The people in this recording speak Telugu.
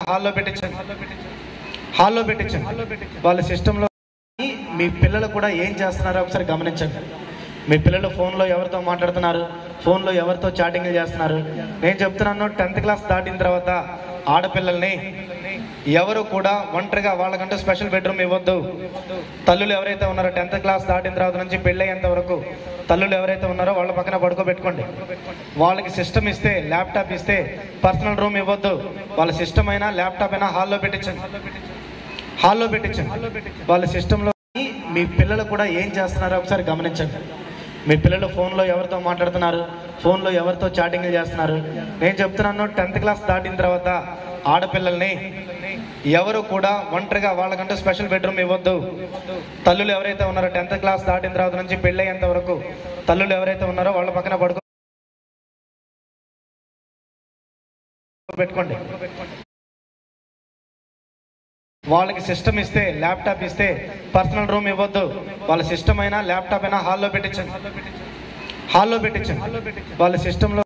హాల్లో పెట్టించండి హాల్లో పెట్టించండి వాళ్ళ సిస్టంలో మీ పిల్లలు కూడా ఏం చేస్తున్నారో ఒకసారి గమనించండి మీ పిల్లలు ఫోన్లో ఎవరితో మాట్లాడుతున్నారు ఫోన్లో ఎవరితో చాటింగ్ చేస్తున్నారు నేను చెప్తున్నాను టెన్త్ క్లాస్ దాటిన తర్వాత ఆడపిల్లల్ని ఎవరు కూడా ఒంటరిగా వాళ్ళకంటూ స్పెషల్ బెడ్రూమ్ ఇవ్వద్దు తల్లులు ఎవరైతే ఉన్నారో టెన్త్ క్లాస్ దాటిన తర్వాత నుంచి పెళ్ళయ్యేంత వరకు తల్లులు ఎవరైతే ఉన్నారో వాళ్ళ పక్కన పడుకోబెట్టుకోండి వాళ్ళకి సిస్టమ్ ఇస్తే ల్యాప్టాప్ ఇస్తే పర్సనల్ రూమ్ ఇవ్వద్దు వాళ్ళ సిస్టమ్ అయినా ల్యాప్టాప్ అయినా హాల్లో పెట్టించండి హాల్లో పెట్టించండి వాళ్ళ సిస్టంలో మీ పిల్లలు కూడా ఏం చేస్తున్నారో ఒకసారి గమనించండి మీ పిల్లలు ఫోన్లో ఎవరితో మాట్లాడుతున్నారు ఫోన్లో ఎవరితో చాటింగ్ చేస్తున్నారు నేను చెప్తున్నాను టెన్త్ క్లాస్ దాటిన తర్వాత ఆడపిల్లల్ని ఎవరు కూడా ఒంటరిగా వాళ్ళకంటూ స్పెషల్ బెడ్రూమ్ ఇవ్వద్దు తల్లులు ఎవరైతే ఉన్నారో టెన్త్ క్లాస్ దాటిన తర్వాత నుంచి పెళ్ళయ్యేంత వరకు తల్లులు ఎవరైతే ఉన్నారో వాళ్ళ పక్కన పడుకో పెట్టుకోండి వాళ్ళకి సిస్టమ్ ఇస్తే ల్యాప్టాప్ ఇస్తే పర్సనల్ రూమ్ ఇవ్వద్దు వాళ్ళ సిస్టమ్ అయినా ల్యాప్టాప్ అయినా హాల్లో పెట్టించండి హాల్లో పెట్టించండి వాళ్ళ సిస్టంలో